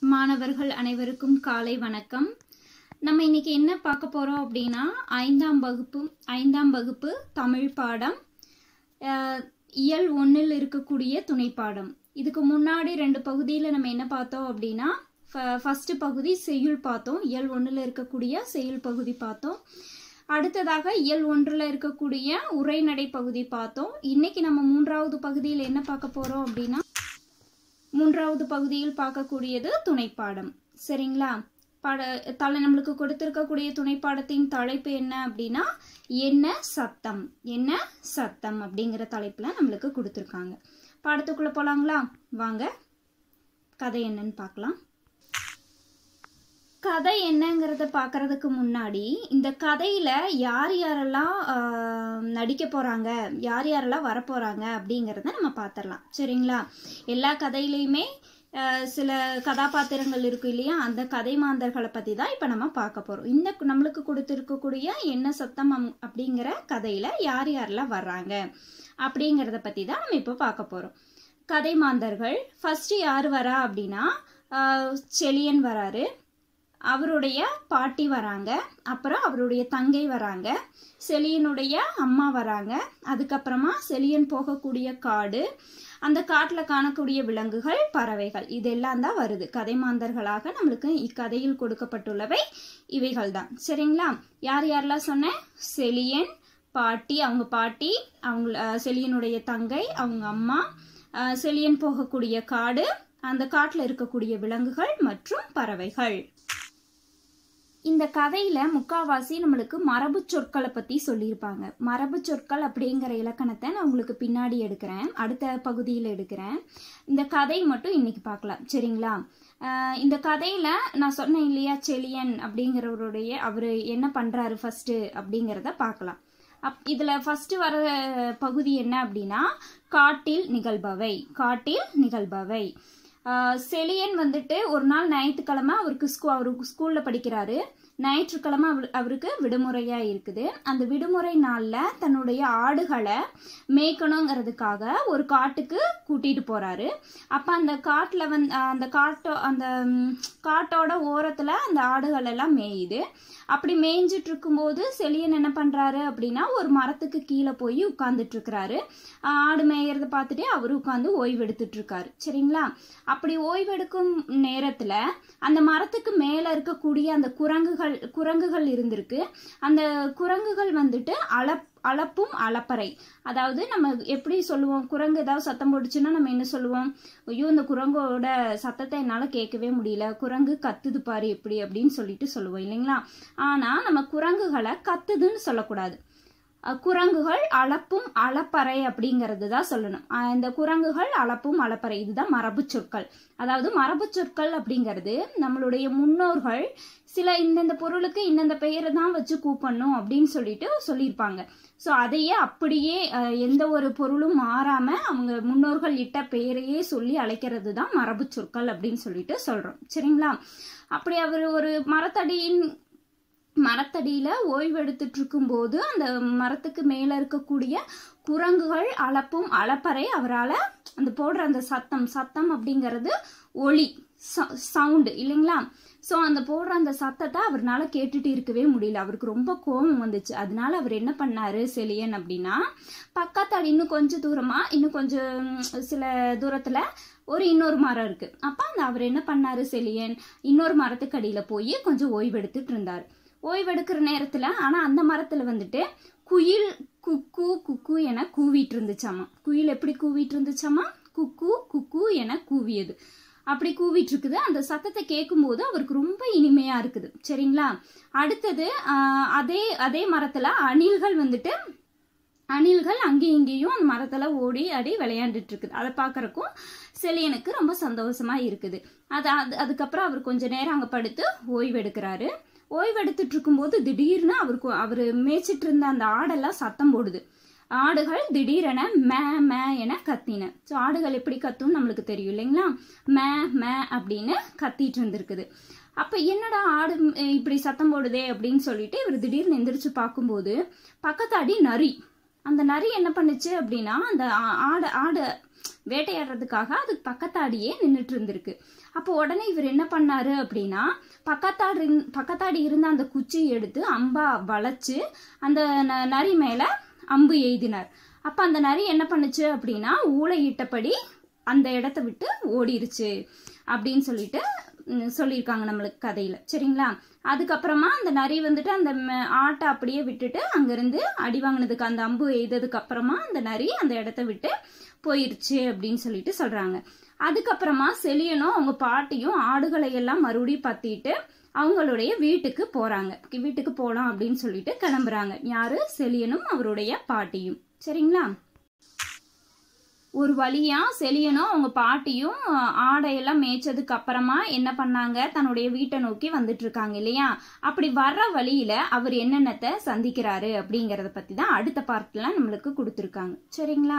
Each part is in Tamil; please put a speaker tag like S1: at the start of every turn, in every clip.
S1: மாணவர்கள் அனைவருக்கும் காலை வணக்கம் நம்ம இன்னைக்கு என்ன பார்க்க போறோம் அப்படின்னா ஐந்தாம் வகுப்பு ஐந்தாம் வகுப்பு தமிழ் பாடம் அஹ், இயல் ஒன்றில் இருக்கக்கூடிய துணை பாடம் இதுக்கு முன்னாடி ரெண்டு பகுதியில் நம்ம என்ன பார்த்தோம் அப்படின்னா ஃபர்ஸ்ட் பகுதி செய்யுள் பார்த்தோம் இயல் ஒன்றில் இருக்கக்கூடிய செய்யுள் பகுதி பார்த்தோம் அடுத்ததாக இயல் ஒன்றில் இருக்கக்கூடிய உரைநடை பகுதி பார்த்தோம் இன்னைக்கு நம்ம மூன்றாவது பகுதியில் என்ன பார்க்க போறோம் அப்படின்னா மூன்றாவது பகுதியில் பார்க்கக்கூடியது துணைப்பாடம் சரிங்களா பாட தலை நம்மளுக்கு கொடுத்திருக்கக்கூடிய துணைப்பாடத்தின் தலைப்பு என்ன அப்படின்னா என்ன சத்தம் என்ன சத்தம் அப்படிங்கிற தலைப்புல நம்மளுக்கு கொடுத்துருக்காங்க பாடத்துக்குள்ள போலாங்களா வாங்க கதை என்னன்னு பார்க்கலாம் கதை என்னங்கிறத பார்க்கறதுக்கு முன்னாடி இந்த கதையில யார் யாரெல்லாம் ஆஹ், நடிக்க போறாங்க யார் யாரெல்லாம் வரப்போறாங்க அப்படிங்கிறத நம்ம பார்த்துடலாம் சரிங்களா எல்லா கதையிலையுமே ஆஹ், சில கதாபாத்திரங்கள் இருக்கு இல்லையா அந்த கதை மாந்தர்களை பத்தி தான் இப்போ நம்ம பார்க்க போறோம் இந்த கு- நம்மளுக்கு கொடுத்துருக்கக்கூடிய என்ன சத்தம் அம்- அப்படிங்கிற கதையில யார் யாரெல்லாம் வர்றாங்க அப்படிங்கிறத பத்தி தான் நம்ம இப்போ பார்க்க போறோம் கதை மாந்தர்கள் ஃபர்ஸ்ட் யார் வரா அப்படின்னா ஆஹ், செழியன் வராரு அவருடைய பாட்டி வராங்க அப்புறம் அவருடைய தங்கை வராங்க செலியனுடைய அம்மா வராங்க அதுக்கப்புறமா செலியன் போகக்கூடிய காடு அந்த காட்டில் காணக்கூடிய விலங்குகள் பறவைகள் இதெல்லாம் தான் வருது கதை மாந்தர்களாக நம்மளுக்கு இக்கதையில் கொடுக்கப்பட்டுள்ளவை இவைகள் தான் சரிங்களா யார் யாரெல்லாம் சொன்னேன் செலியன் பாட்டி அவங்க பாட்டி அவங்க அஹ், செலியனுடைய தங்கை அவங்க அம்மா அஹ், செலியன் போகக்கூடிய காடு அந்த காட்டில் இருக்கக்கூடிய விலங்குகள் மற்றும் பறவைகள் இந்த கதையில முக்காவாசி நம்மளுக்கு மரபு சொற்களை பத்தி சொல்லியிருப்பாங்க மரபு சொற்கள் அப்படிங்கிற இலக்கணத்தை நான் உங்களுக்கு பின்னாடி எடுக்கிறேன் அடுத்த பகுதியில் எடுக்கிறேன் இந்த கதை மட்டும் இன்னைக்கு பார்க்கலாம் சரிங்களா ஆஹ் இந்த கதையில நான் சொன்னேன் இல்லையா செலியன் அப்படிங்கிறவருடைய அவரு என்ன பண்றாரு ஃபர்ஸ்ட் அப்படிங்கிறத பார்க்கலாம் அப் இதுல ஃபர்ஸ்ட் வர பகுதி என்ன அப்படின்னா காட்டில் நிகழ்பவை காட்டில் நிகழ்பவை ஆஹ் செலியன் வந்துட்டு ஒரு நாள் ஞாயிற்றுக்கிழமை அவருக்கு ஸ்கூ அவருக்கு ஸ்கூல்ல படிக்கிறாரு ஞாயிற்றுக்கிழமை அவரு அவருக்கு விடுமுறையா இருக்குது அந்த விடுமுறை நாள்ல தன்னுடைய ஆடுகளை மேய்க்கணுங்கிறதுக்காக ஒரு காட்டுக்கு கூட்டிட்டு போறாரு அப்ப அந்த காட்டுல வந்து அந்த காட்டோ அந்த ம், காட்டோட ஓரத்துல அந்த ஆடுகள் எல்லாம் மேயுது அப்படி மேய்ஞ்சிட்டு இருக்கும்போது செலியன் என்ன பண்றாரு அப்படின்னா ஒரு மரத்துக்கு கீழே போய் உட்கார்ந்துட்டு இருக்கிறாரு ஆடு மேயறத பார்த்துட்டே அவரு உட்காந்து ஓய்வு எடுத்துட்டு இருக்காரு சரிங்களா அப்படி ஓய்வெடுக்கும் நேரத்துல அந்த மரத்துக்கு மேல இருக்கக்கூடிய அந்த குரங்குகள் குரங்குகள் இருந்திருக்கு அந்த குரங்குகள் வந்துட்டு அளப் அளப்பும் அளப்பறை அதாவது நம்ம எப்படி சொல்லுவோம் குரங்கு ஏதாவது சத்தம் போட்டுச்சுன்னா நம்ம என்ன சொல்லுவோம் ஐயோ இந்த குரங்கோட சத்தத்தை என்னால கேட்கவே முடியல குரங்கு கத்துது பாரு எப்படி அப்படின்னு சொல்லிட்டு சொல்லுவோம் இல்லைங்களா ஆனா நம்ம குரங்குகளை கத்துதுன்னு சொல்லக்கூடாது அஹ் குரங்குகள் அளப்பும் அளப்பறை அப்படிங்கிறது தான் சொல்லணும் அஹ் இந்த குரங்குகள் அளப்பும் அளப்பறை இதுதான் மரபு சொற்கள் அதாவது மரபு சொற்கள் அப்படிங்கிறது நம்மளுடைய முன்னோர்கள் சில இந்தந்த பொருளுக்கு இந்தந்த பெயரை தான் வச்சு கூப்பிடணும் அப்படின்னு சொல்லிட்டு சொல்லியிருப்பாங்க ஸோ அதையே அப்படியே அஹ், எந்த ஒரு பொருளும் மாறாம அவங்க முன்னோர்கள் இட்ட பெயரையே சொல்லி அழைக்கிறது தான் மரபு சொற்கள் அப்படின்னு சொல்லிட்டு சொல்றோம் சரிங்களா அப்படி அவர் ஒரு மரத்தடியின் மரத்தடியில ஓய்வெடுத்துட்டு இருக்கும்போது அந்த மரத்துக்கு மேல இருக்கக்கூடிய குரங்குகள் அளப்பும் அளப்பறை அவரால் அந்த போடுற அந்த சத்தம் சத்தம் அப்படிங்கிறது ஒளி சவுண்டு இல்லைங்களா ஸோ அந்த போடுற அந்த சத்தத்தை அவர்னால கேட்டுட்டு இருக்கவே முடியல அவருக்கு ரொம்ப கோபம் வந்துச்சு அதனால அவர் என்ன பண்ணாரு செலியன் அப்படின்னா பக்கத்தாடி இன்னும் கொஞ்சம் தூரமா இன்னும் கொஞ்சம் ம், சில தூரத்துல ஒரு இன்னொரு மரம் இருக்கு அப்ப அந்த அவர் என்ன பண்ணாரு செலியன் இன்னொரு மரத்துக்கு அடியில போய் கொஞ்சம் ஓய்வெடுத்துட்டு இருந்தார் ஓய்வெடுக்கிற நேரத்துல ஆனா அந்த மரத்துல வந்துட்டு குயில் குக்கு குக்கு என கூவிட்டு இருந்துச்சாமா குயில் எப்படி கூவிட்டு இருந்துச்சாமா குக்கு குக்கு என கூவியது அப்படி கூவிட்டு இருக்குது அந்த சத்தத்தை கேட்கும்போது அவருக்கு ரொம்ப இனிமையா இருக்குது சரிங்களா அடுத்தது ஆஹ், அதே அதே மரத்துல அணில்கள் வந்துட்டு அணில்கள் அங்கேயும் இங்கேயும் அந்த மரத்துல ஓடி ஆடி விளையாண்டுட்டு இருக்குது அதை பார்க்கறக்கும் செலியனுக்கு ரொம்ப சந்தோஷமா இருக்குது அது அது அதுக்கப்புறம் அவர் கொஞ்ச நேரம் அங்க படுத்து ஓய்வெடுக்கிறாரு ஓய்வெடுத்துட்டு இருக்கும்போது திடீர்னு அவருக்கு அவர் மேய்ச்சிட்டு இருந்த அந்த ஆடெல்லாம் சத்தம் போடுது ஆடுகள் திடீரென மே மே என கத்தின ஸோ ஆடுகள் எப்படி கத்தும் நம்மளுக்கு தெரியும் இல்லைங்களா மே மே அப்படின்னு கத்திட்டு இருந்திருக்குது அப்ப என்னடா ஆடு ம், இப்படி சத்தம் போடுதே அப்படின்னு சொல்லிட்டு இவர் திடீர்னு எந்திரிச்சு பார்க்கும்போது பக்கத்தாடி நரி அந்த நரி என்ன பண்ணுச்சு அப்படின்னா அந்த ஆ- ஆடு ஆடு வேட்டையாடுறதுக்காக அது பக்கத்தாடியே நின்றுட்டு இருந்திருக்கு அப்போ உடனே இவர் என்ன பண்ணாரு அப்படின்னா பக்கத்தாடி பக்கத்தாடி இருந்த அந்த குச்சியை எடுத்து அம்பா வளைச்சு அந்த ந- நரி மேல அம்பு எய்தினார் அப்ப அந்த நரி என்ன பண்ணுச்சு அப்படின்னா ஊளையிட்டபடி அந்த இடத்த விட்டு ஓடிருச்சு அப்படின்னு சொல்லிட்டு ம், சொல்லியிருக்காங்க நம்மளுக்கு கதையில சரிங்களா அதுக்கப்புறமா அந்த நரி வந்துட்டு அந்த ம- ஆட்டை அப்படியே விட்டுட்டு அங்கிருந்து அடி வாங்கினதுக்கு அந்த அம்பு எய்ததுக்கு அப்புறமா அந்த நரி அந்த இடத்த விட்டு போயிருச்சு அப்படின்னு சொல்லிட்டு சொல்றாங்க அதுக்கப்புறமா செலியனும் அவங்க பாட்டியும் ஆடுகளை எல்லாம் மறுபடியும் பத்திட்டு அவங்களுடைய வீட்டுக்கு போறாங்க வீட்டுக்கு போலாம் அப்படின்னு சொல்லிட்டு கிளம்புறாங்க யாரு செலியனும் அவருடைய பாட்டியும் சரிங்களா ஒரு வழியா செலியனும் அவங்க பாட்டியும் அஹ், ஆடையெல்லாம் மேய்ச்சதுக்கு அப்புறமா என்ன பண்ணாங்க தன்னுடைய வீட்டை நோக்கி வந்துட்டு இருக்காங்க இல்லையா அப்படி வர்ற வழியில அவர் என்னென்னத்தை சந்திக்கிறாரு அப்படிங்கறத பத்தி தான் அடுத்த பார்ட்ல நம்மளுக்கு கொடுத்துருக்காங்க சரிங்களா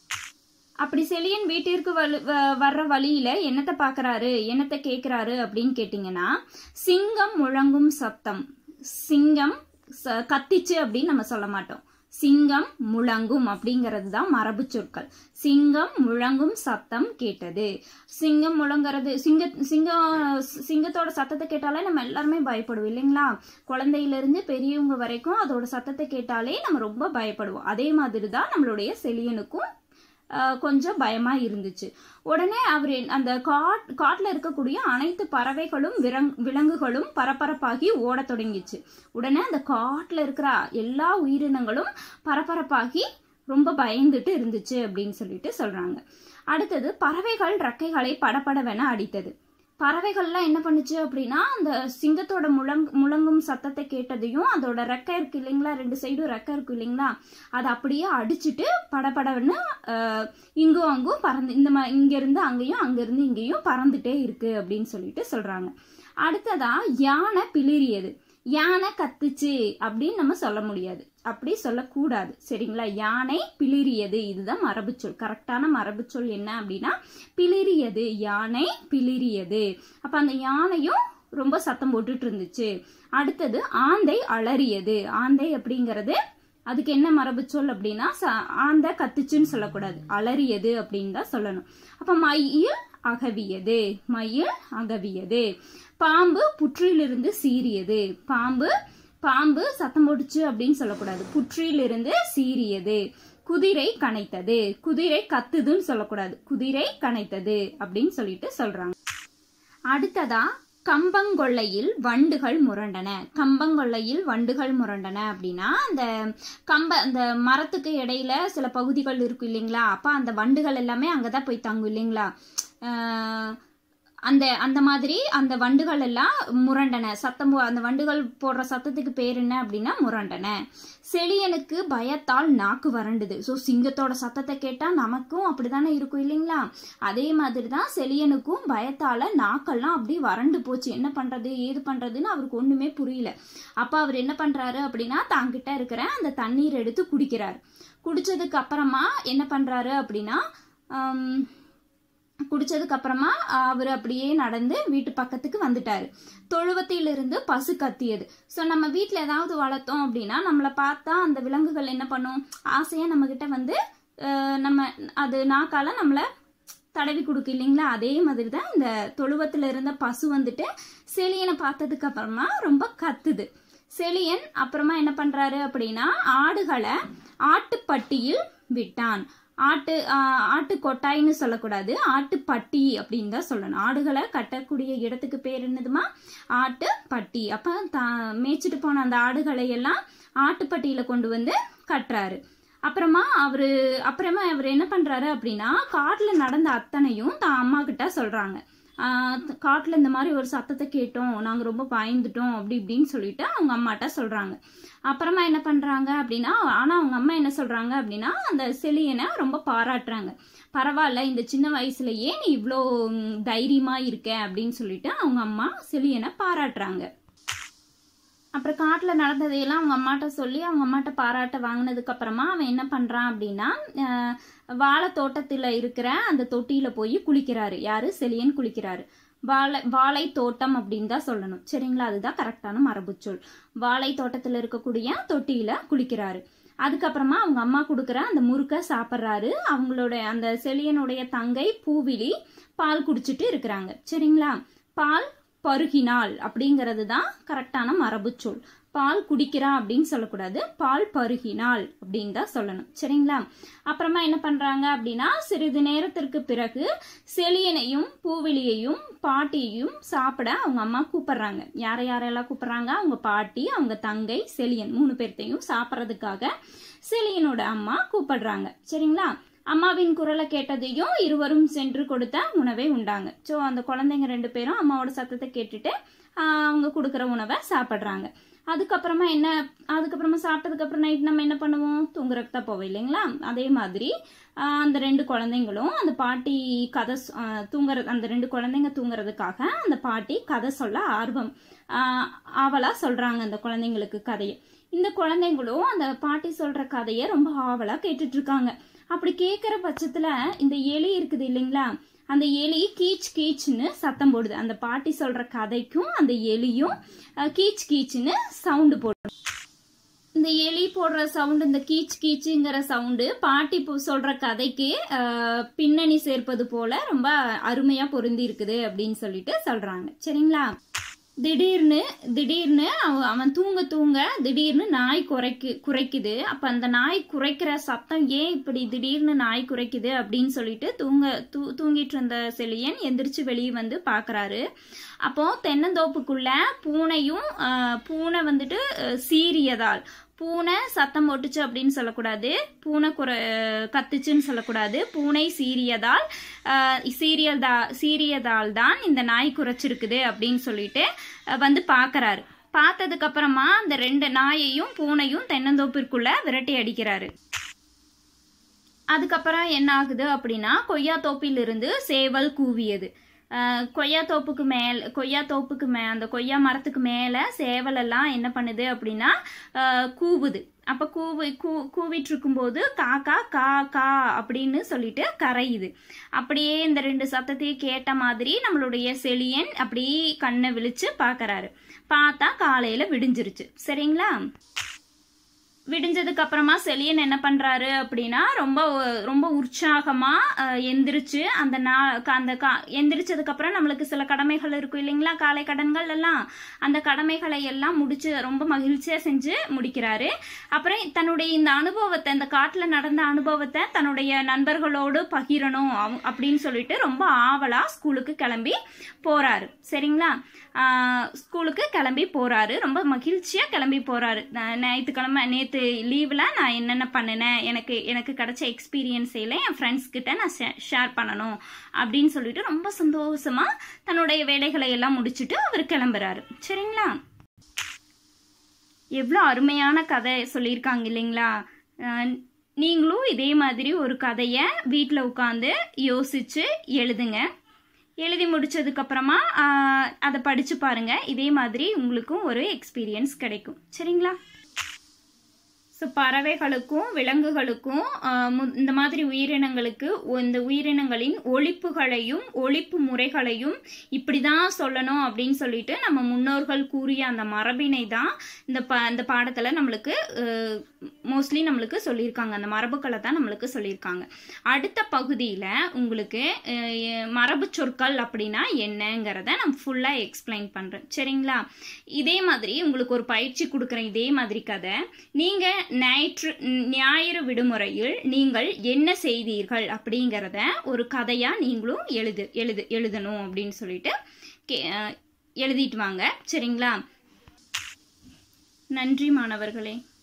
S1: அப்படி செலியன் வீட்டிற்கு வலு- வ- வர்ற வழியில என்னத்தை பார்க்கறாரு என்னத்தை கேட்கிறாரு அப்படின்னு கேட்டிங்கன்னா சிங்கம் முழங்கும் சத்தம் சிங்கம் ச- கத்திச்சு அப்படின்னு நம்ம சொல்ல மாட்டோம் சிங்கம் முழங்கும் அப்படிங்கிறது தான் மரபு சொற்கள் சிங்கம் முழங்கும் சத்தம் கேட்டது சிங்கம் முழங்குறது சிங்க சிங்கம் சிங்கத்தோட சத்தத்தை கேட்டாலே நம்ம எல்லாருமே பயப்படுவோம் இல்லைங்களா குழந்தையிலிருந்து பெரியவங்க வரைக்கும் அதோட சத்தத்தை கேட்டாலே நம்ம ரொம்ப பயப்படுவோம் அதே மாதிரி தான் நம்மளுடைய செலியனுக்கும் ஆஹ், கொஞ்சம் பயமா இருந்துச்சு உடனே அவர் அந்த காட் காட்டுல இருக்கக்கூடிய அனைத்து பறவைகளும் விரங் விலங்குகளும் பரபரப்பாகி ஓடத் தொடங்கிச்சு உடனே அந்த காட்டுல இருக்கிற எல்லா உயிரினங்களும் பரபரப்பாகி ரொம்ப பயந்துட்டு இருந்துச்சு அப்படின்னு சொல்லிட்டு சொல்றாங்க அடுத்தது பறவைகள் ரெக்கைகளை படபடவென அடித்தது பறவைகள்லாம் என்ன பண்ணுச்சு அப்படின்னா அந்த சிங்கத்தோட முழங் முழங்கும் சத்தத்தை கேட்டதையும் அதோட ரெக்கை இருக்கு இல்லைங்களா ரெண்டு சைடும் ரெக்கை இருக்கு இல்லைங்களா அதை அப்படியே அடிச்சுட்டு படபடன்னு ஆஹ், இங்கும் அங்கும் பறந்து இந்த மா இங்கிருந்து அங்கேயும் அங்கிருந்து இங்கேயும் பறந்துட்டே இருக்கு அப்படின்னு சொல்லிட்டு சொல்றாங்க அடுத்ததா யானை பிளிரியது யானை கத்துச்சு அப்படின்னு நம்ம சொல்ல முடியாது அப்படி சொல்லக்கூடாது சரிங்களா யானை பிளிரியது இதுதான் மரபுச்சொல் கரெக்டான மரபுச்சொல் என்ன அப்படின்னா பிளிரியது யானை பிளிரியது அப்ப அந்த யானையும் ரொம்ப சத்தம் போட்டுட்டு இருந்துச்சு அடுத்தது ஆந்தை அலறியது ஆந்தை அப்படிங்கிறது அதுக்கு என்ன மரபுச்சொல் அப்படின்னா ச- ஆந்தை கத்துச்சுன்னு சொல்லக்கூடாது அலறியது அப்படின்னு தான் சொல்லணும் அப்ப மயில் அகவியது மயில் அகவியது பாம்பு புற்றிலிருந்து சீறியது பாம்பு பாம்பு சத்தம் போட்டுச்சு அப்படின்னு சொல்லக்கூடாது புற்றிலிருந்து சீறியது குதிரை கனைத்தது குதிரை கத்துதுன்னு சொல்லக்கூடாது குதிரை கனைத்தது அப்படின்னு சொல்லிட்டு சொல்றாங்க அடுத்ததா கம்பங்கொள்ளையில் வண்டுகள் முரண்டன கம்பங்கொள்ளையில் வண்டுகள் முரண்டன அப்படின்னா அந்த கம்ப அந்த மரத்துக்கு இடையில சில பகுதிகள் இருக்கும் இல்லைங்களா அப்ப அந்த வண்டுகள் எல்லாமே அங்கதான் போய் தங்கும் இல்லைங்களா ஆஹ் அந்த அந்த மாதிரி அந்த வண்டுகள் எல்லாம் முரண்டன சத்தம் போ- அந்த வண்டுகள் போடுற சத்தத்துக்கு பேர் என்ன அப்படின்னா முரண்டன செழியனுக்கு பயத்தால் நாக்கு வறண்டுது ஸோ சிங்கத்தோட சத்தத்தை கேட்டா நமக்கும் அப்படிதானே இருக்கும் இல்லைங்களா அதே மாதிரி தான் செழியனுக்கும் பயத்தால நாக்கெல்லாம் அப்படி வறண்டு போச்சு என்ன பண்றது ஏது பண்றதுன்னு அவருக்கு ஒண்ணுமே புரியல அப்ப அவர் என்ன பண்றாரு அப்படின்னா தாங்கிட்ட இருக்கிற அந்த தண்ணீர் எடுத்து குடிக்கிறார் குடிச்சதுக்கு அப்புறமா என்ன பண்றாரு அப்படின்னா ஆம், குடிச்சதுக்கு அப்புறமா அவர் அப்படியே நடந்து வீட்டு பக்கத்துக்கு வந்துட்டாரு தொழுவத்திலிருந்து பசு கத்தியது ஸோ நம்ம வீட்டில் ஏதாவது வளர்த்தோம் அப்படின்னா நம்மளை பார்த்தா அந்த விலங்குகள் என்ன பண்ணும் ஆசையாக நம்மக்கிட்ட வந்து அஹ், நம்ம அது நாக்கால நம்மளை தடவி கொடுக்கு இல்லைங்களா அதே மாதிரி தான் இந்த தொழுவத்தில் இருந்த பசு வந்துட்டு செலியனை பார்த்ததுக்கு அப்புறமா ரொம்ப கத்துது செலியன் அப்புறமா என்ன பண்றாரு அப்படின்னா ஆடுகளை ஆட்டுப்பட்டியில் விட்டான் ஆட்டு ஆஹ், ஆட்டு கொட்டாய்ன்னு சொல்லக்கூடாது ஆட்டுப்பட்டி அப்படின்னு தான் சொல்லணும் ஆடுகளை கட்டக்கூடிய இடத்துக்கு பேர் என்னதுமா ஆட்டுப்பட்டி அப்ப தா மேய்ச்சிட்டு போன அந்த ஆடுகளை எல்லாம் ஆட்டுப்பட்டியில கொண்டு வந்து கட்டுறாரு அப்புறமா அவரு அப்புறமா அவர் என்ன பண்றாரு அப்படின்னா காட்டுல நடந்த அத்தனையும் தான் அம்மா கிட்ட சொல்றாங்க ஆஹ் காட்டுல இந்த மாதிரி ஒரு சத்தத்தை கேட்டோம் நாங்க ரொம்ப பயந்துட்டோம் அப்படி இப்படின்னு சொல்லிட்டு அவங்க அம்மாட்ட சொல்றாங்க அப்புறமா என்ன பண்றாங்க அப்படின்னா ஆனா அவங்க அம்மா என்ன சொல்றாங்க அப்படின்னா அந்த செலியனை ரொம்ப பாராட்டுறாங்க பரவாயில்ல இந்த சின்ன வயசுலயே நீ இவ்வளோ ம், தைரியமா இருக்க அப்படின்னு சொல்லிட்டு அவங்க அம்மா செலியனை பாராட்டுறாங்க அப்புறம் காட்டில் நடந்ததையெல்லாம் அவங்க அம்மாட்ட சொல்லி அவங்க அம்மாட்ட பாராட்ட வாங்கினதுக்கு அப்புறமா அவன் என்ன பண்ணுறான் அப்படின்னா அஹ், வாழை தோட்டத்தில் இருக்கிற அந்த தொட்டியில் போய் குளிக்கிறாரு யாரு செலியன் குளிக்கிறாரு வாழை வாழை தோட்டம் அப்படின்னு தான் சொல்லணும் சரிங்களா அதுதான் கரெக்டான மரபுச்சொல் வாழை தோட்டத்தில் இருக்கக்கூடிய தொட்டியில் குளிக்கிறாரு அதுக்கப்புறமா அவங்க அம்மா கொடுக்குற அந்த முறுக்கை சாப்பிட்றாரு அவங்களோட அந்த செழியனுடைய தங்கை பூவிலி பால் குடிச்சிட்டு இருக்கிறாங்க சரிங்களா பால் பருகினாள் அப்படிங்கிறது தான் கரெக்டான மரபு சொல் பால் குடிக்கிறா அப்படின்னு சொல்லக்கூடாது பால் பருகினாள் அப்படின்னு தான் சொல்லணும் சரிங்களா அப்புறமா என்ன பண்றாங்க அப்படின்னா சிறிது நேரத்திற்கு பிறகு செழியனையும் பூவிலியையும் பாட்டியையும் சாப்பிட அவங்க அம்மா கூப்பிடுறாங்க யாரை யாரெல்லாம் கூப்பிடுறாங்க அவங்க பாட்டி அவங்க தங்கை செழியன் மூணு பேர்த்தையும் சாப்பிட்றதுக்காக செழியனோட அம்மா கூப்பிடுறாங்க சரிங்களா அம்மாவின் குரலை கேட்டதையும் இருவரும் சென்று கொடுத்த உணவை உண்டாங்க ஸோ அந்த குழந்தைங்க ரெண்டு பேரும் அம்மாவோட சத்தத்தை கேட்டுட்டு ஆஹ், அவங்க கொடுக்குற உணவை சாப்பிட்றாங்க அதுக்கப்புறமா என்ன அதுக்கப்புறமா சாப்பிட்டதுக்கு அப்புறம் நைட் நம்ம என்ன பண்ணுவோம் தூங்குறதுக்கு தான் போவோம் இல்லைங்களா அதே மாதிரி ஆஹ், அந்த ரெண்டு குழந்தைங்களும் அந்த பாட்டி கதை சொ- ஆஹ், தூங்குற அந்த ரெண்டு குழந்தைங்க தூங்குறதுக்காக அந்த பாட்டி கதை சொல்ல ஆர்வம் ஆஹ், ஆவலா சொல்றாங்க அந்த குழந்தைங்களுக்கு கதையை இந்த குழந்தைங்களும் அந்த பாட்டி சொல்ற கதையை ரொம்ப ஆவலா கேட்டுட்டு இருக்காங்க அப்படி கேட்குற பட்சத்துல இந்த எலி இருக்குது இல்லைங்களா அந்த எலி கீச் கீச்னு சத்தம் போடுது அந்த பாட்டி சொல்ற கதைக்கும் அந்த எலியும் அஹ், கீச் கீச்னு சவுண்டு போடும் இந்த எலி போடுற சவுண்டு இந்த கீச் கீச்சுங்கிற சவுண்டு பாட்டி இப்போ சொல்ற கதைக்கு அஹ், பின்னணி சேர்ப்பது போல ரொம்ப அருமையா பொருந்தி இருக்குது அப்படின்னு சொல்லிட்டு சொல்றாங்க சரிங்களா திடீர்னு திடீர்னு அவ- அவன் தூங்க தூங்க திடீர்னு நாய் குறைக்கு குறைக்குது அப்ப அந்த நாய் குறைக்கிற சத்தம் ஏன் இப்படி திடீர்னு நாய் குறைக்குது அப்படின்னு சொல்லிட்டு தூங்க தூ தூங்கிட்டு இருந்த செழியன் எந்திரிச்சு வெளியே வந்து பாக்குறாரு அப்போ தென்னந்தோப்புக்குள்ள பூனையும் ஆஹ், பூனை வந்துட்டு அஹ், சீறியதால் பூனை சத்தம் போட்டுச்சு அப்படின்னு சொல்லக்கூடாது பூனை குறை கத்துச்சுன்னு சொல்லக்கூடாது பூனை சீரியதால் ஆஹ், சீரியதா சீரியதால் தான் இந்த நாய் குறைச்சிருக்குது அப்படின்னு சொல்லிட்டு அஹ், வந்து பார்க்கறாரு பார்த்ததுக்கு அப்புறமா அந்த ரெண்டு நாயையும் பூனையும் தென்னந்தோப்பிற்குள்ள விரட்டி அடிக்கிறாரு அதுக்கப்புறம் என்ன ஆகுது அப்படின்னா கொய்யா தோப்பிலிருந்து சேவல் கூவியது அஹ் கொய்யா தோப்புக்கு மேல் கொய்யா தோப்புக்கு மே அந்த கொய்யா மரத்துக்கு மேலே சேவல் எல்லாம் என்ன பண்ணுது அப்படின்னா அஹ் கூவுது அப்போ கூவி கூ கூவிட்டு இருக்கும்போது காக்கா கா கா அப்படின்னு சொல்லிட்டு கரையுது அப்படியே இந்த ரெண்டு சத்தத்தையும் கேட்ட மாதிரி நம்மளுடைய செழியன் அப்படியே கண்ணை விழிச்சு பார்க்கறாரு பார்த்தா காலையில விடிஞ்சிருச்சு சரிங்களா விடிஞ்சதுக்கு அப்புறமா செலியன் என்ன பண்றாரு அப்படின்னா ரொம்ப ரொம்ப உற்சாகமா அஹ், எந்திரிச்சு அந்த நா க- அந்த கா எந்திரிச்சதுக்கு அப்புறம் நம்மளுக்கு சில கடமைகள் இருக்கும் இல்லைங்களா காலை கடன்கள் எல்லாம் அந்த கடமைகளை எல்லாம் முடிச்சு ரொம்ப மகிழ்ச்சியா செஞ்சு முடிக்கிறாரு அப்புறம் தன்னுடைய இந்த அனுபவத்தை இந்த காட்டுல நடந்த அனுபவத்தை தன்னுடைய நண்பர்களோடு பகிரணும் அவ- அப்படின்னு சொல்லிட்டு ரொம்ப ஆவலா ஸ்கூலுக்கு கிளம்பி போறாரு சரிங்களா ஆஹ் ஸ்கூலுக்கு கிளம்பி போறாரு ரொம்ப மகிழ்ச்சியா கிளம்பி போறாரு நா- ஞாயிற்றுக்கிழமை நேத்து லீவ்ல நான் என்னென்ன பண்ணினேன் எனக்கு எனக்கு கிடைச்ச எக்ஸ்பீரியன்ஸையில என் ஃப்ரெண்ட்ஸ் கிட்ட நான் ஷேர் பண்ணணும் அப்படின்னு சொல்லிட்டு ரொம்ப சந்தோஷமா தன்னுடைய வேலைகளை எல்லாம் முடிச்சுட்டு அவர் கிளம்புறாரு சரிங்களா எவ்வளோ அருமையான கதை சொல்லியிருக்காங்க இல்லைங்களா அஹ் நீங்களும் இதே மாதிரி ஒரு கதையை வீட்டில் உட்காந்து யோசிச்சு எழுதுங்க எழுதி முடிச்சதுக்கு அப்புறமா ஆஹ், அதை படிச்சு பாருங்க இதே மாதிரி உங்களுக்கும் ஒரு எக்ஸ்பீரியன்ஸ் கிடைக்கும் சரிங்களா ஸோ பறவைகளுக்கும் விலங்குகளுக்கும் ஆஹ், மு- இந்த மாதிரி உயிரினங்களுக்கு ஒ- இந்த உயிரினங்களின் ஒழிப்புகளையும் ஒழிப்பு முறைகளையும் இப்படி தான் சொல்லணும் அப்படின்னு சொல்லிட்டு நம்ம முன்னோர்கள் கூறிய அந்த மரபினை தான் இந்த ப இந்த பாடத்தில் நம்மளுக்கு மோஸ்ட்லி நம்மளுக்கு சொல்லியிருக்காங்க அந்த மரபுகளை தான் நம்மளுக்கு சொல்லியிருக்காங்க அடுத்த பகுதியில் உங்களுக்கு அஹ், மரபு சொற்கள் அப்படின்னா என்னங்கிறத நான் ஃபுல்லாக எக்ஸ்பிளைன் பண்ணுறேன் சரிங்களா இதே மாதிரி உங்களுக்கு ஒரு பயிற்சி கொடுக்குறேன் இதே மாதிரி கதை நீங்கள் ஞாயிற்று ஞாயிறு விடுமுறையில் நீங்கள் என்ன செய்தீர்கள் அப்படிங்கிறத ஒரு கதையாக நீங்களும் எழுது எழுது எழுதணும் அப்படின்னு சொல்லிட்டு கே அஹ், எழுதிட்டு வாங்க சரிங்களா நன்றி மாணவர்களே